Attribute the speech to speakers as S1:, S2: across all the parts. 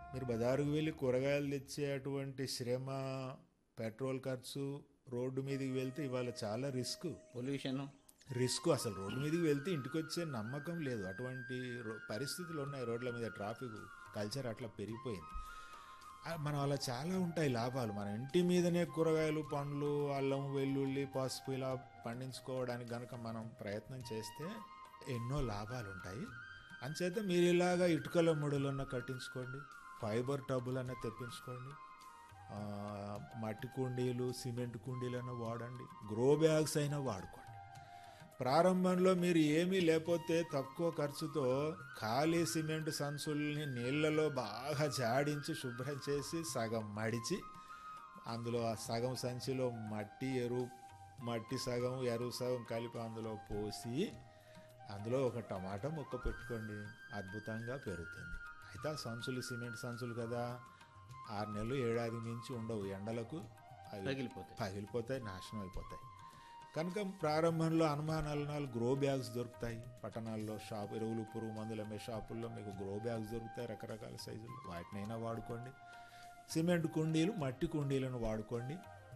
S1: మీరు బజారుకు వెళ్ళి కూరగాయలు తెచ్చేటువంటి శ్రమ పెట్రోల్ ఖర్చు రోడ్డు మీదకి వెళ్తే ఇవాళ చాలా రిస్క్
S2: పొల్యూషన్
S1: రిస్క్ అసలు రోడ్డు మీదకి వెళ్తే ఇంటికి వచ్చే నమ్మకం లేదు అటువంటి రో- పరిస్థితులు ఉన్నాయి రోడ్ల మీద ట్రాఫిక్ కల్చర్ అట్లా పెరిగిపోయింది ఆ, మనం అలా చాలా ఉంటాయి లాభాలు మన ఇంటి మీదనే కూరగాయలు పండ్లు అల్లం వెల్లుల్లి పసుపు ఇలా పండించుకోవడానికి గనక మనం ప్రయత్నం చేస్తే ఎన్నో లాభాలు ఉంటాయి అంచేత మీరు ఇలాగా ఇటుకల ముడులన్న కట్టించుకోండి ఫైబర్ టబ్బులన్న తెప్పించుకోండి ఆ, మట్టి కుండీలు సిమెంట్ కుండీలన్నా వాడండి గ్రో బ్యాగ్స్ అయినా వాడుకోండి ప్రారంభంలో మీరు ఏమీ లేకపోతే తక్కువ ఖర్చుతో ఖాళీ సిమెంట్ సంచుల్ని నీళ్ళలో బాగా జాడించి శుభ్రం చేసి సగం మడిచి అందులో ఆ సగం సంచిలో మట్టి ఎరువు మట్టి సగం ఎరువు సగం కలిపి అందులో పోసి అందులో ఒక టమాటా మొక్క పెట్టుకోండి అద్భుతంగా పెరుగుతుంది అయితే ఆ సంచులు సిమెంట్ సంచులు కదా ఆరు నెలలు ఏడాది మించి ఉండవు ఎండలకు అవి
S2: పగిలిపోతాయి
S1: పగిలిపోతాయి నాశనం అయిపోతాయి కనుక ప్రారంభంలో అనుమానాలు గ్రో బ్యాగ్స్ దొరుకుతాయి పట్టణాల్లో షాప్ ఎరువులు పురుగు మందులు అమ్మే షాపుల్లో మీకు గ్రో బ్యాగ్స్ దొరుకుతాయి రకరకాల సైజులు వాటినైనా వాడుకోండి సిమెంట్ కుండీలు మట్టి కుండీలను వాడుకోండి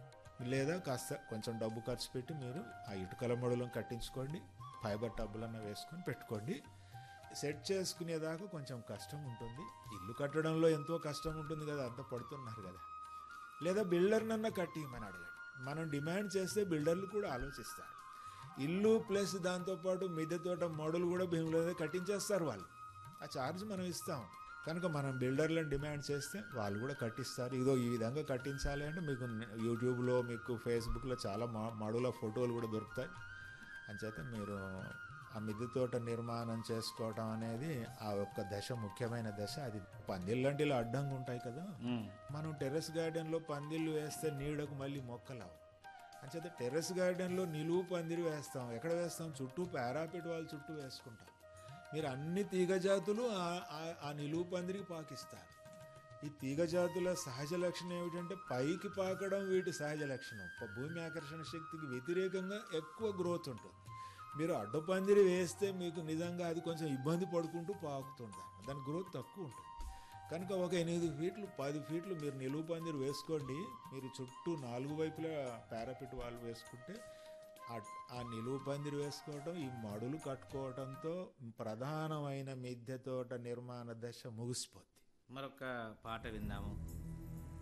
S1: లేదా కాస్త కొంచెం డబ్బు ఖర్చు పెట్టి మీరు ఆ ఇటుకల మడులను కట్టించుకోండి ఫైబర్ టబ్బులన్న వేసుకొని పెట్టుకోండి సెట్ చేసుకునేదాకా కొంచెం కష్టం ఉంటుంది ఇల్లు కట్టడంలో ఎంతో కష్టం ఉంటుంది కదా అంత పడుతున్నారు కదా లేదా బిల్డర్నన్నా కట్టియమని అడగండి మనం డిమాండ్ చేస్తే బిల్డర్లు కూడా ఆలోచిస్తారు ఇల్లు ప్లస్ దాంతోపాటు మిద్దె తోట మోడల్ కూడా భీముల మీద కట్టించేస్తారు వాళ్ళు ఆ ఛార్జ్ మనం ఇస్తాం కనుక మనం బిల్డర్లను డిమాండ్ చేస్తే వాళ్ళు కూడా కట్టిస్తారు ఇదో ఈ విధంగా కట్టించాలి అంటే మీకు యూట్యూబ్లో మీకు ఫేస్బుక్లో చాలా మా మడుల ఫోటోలు కూడా దొరుకుతాయి అంచేత మీరు ఆ మిద్దె తోట నిర్మాణం చేసుకోవటం అనేది ఆ ఒక్క దశ ముఖ్యమైన దశ అది పందిళ్ళంటే ఇలా అడ్డంగా ఉంటాయి కదా
S2: ఉమ్.
S1: మనం టెర్రస్ గార్డెన్లో పందిళ్ళు వేస్తే నీడకు మళ్ళీ మొక్కలావు అంచేత టెర్రస్ గార్డెన్లో నిలువు పందిరి వేస్తాం ఎక్కడ వేస్తాం చుట్టూ పారాపిట్ వాళ్ళ చుట్టూ వేసుకుంటాం మీరు అన్ని తీగ జాతులు ఆ- ఆ- ఆ నిలువు పందిరికి పాకిస్తారు ఈ తీగ జాతుల సహజ లక్షణం ఏమిటంటే పైకి పాకడం వీటి సహజ లక్షణం ప- భూమి ఆకర్షణ శక్తికి వ్యతిరేకంగా ఎక్కువ గ్రోత్ ఉంటుంది మీరు అడ్డు పందిరి వేస్తే మీకు నిజంగా అది కొంచెం ఇబ్బంది పడుకుంటూ పాకుతుంది దాని గ్రోత్ తక్కువ ఉంటుంది కనుక ఒక ఎనిమిది ఫీట్లు పది ఫీట్లు మీరు నిలువు పందిరి వేసుకోండి మీరు చుట్టూ నాలుగు వైపులా పారాపిట్ వాళ్ళు వేసుకుంటే ఆ- ఆ నిలువు పందిరి వేసుకోవటం ఈ మడులు కట్టుకోవడంతో ప్రధానమైన మిద్దె తోట నిర్మాణ దశ ముగిసిపోద్ది
S2: మరొక పాట విందాము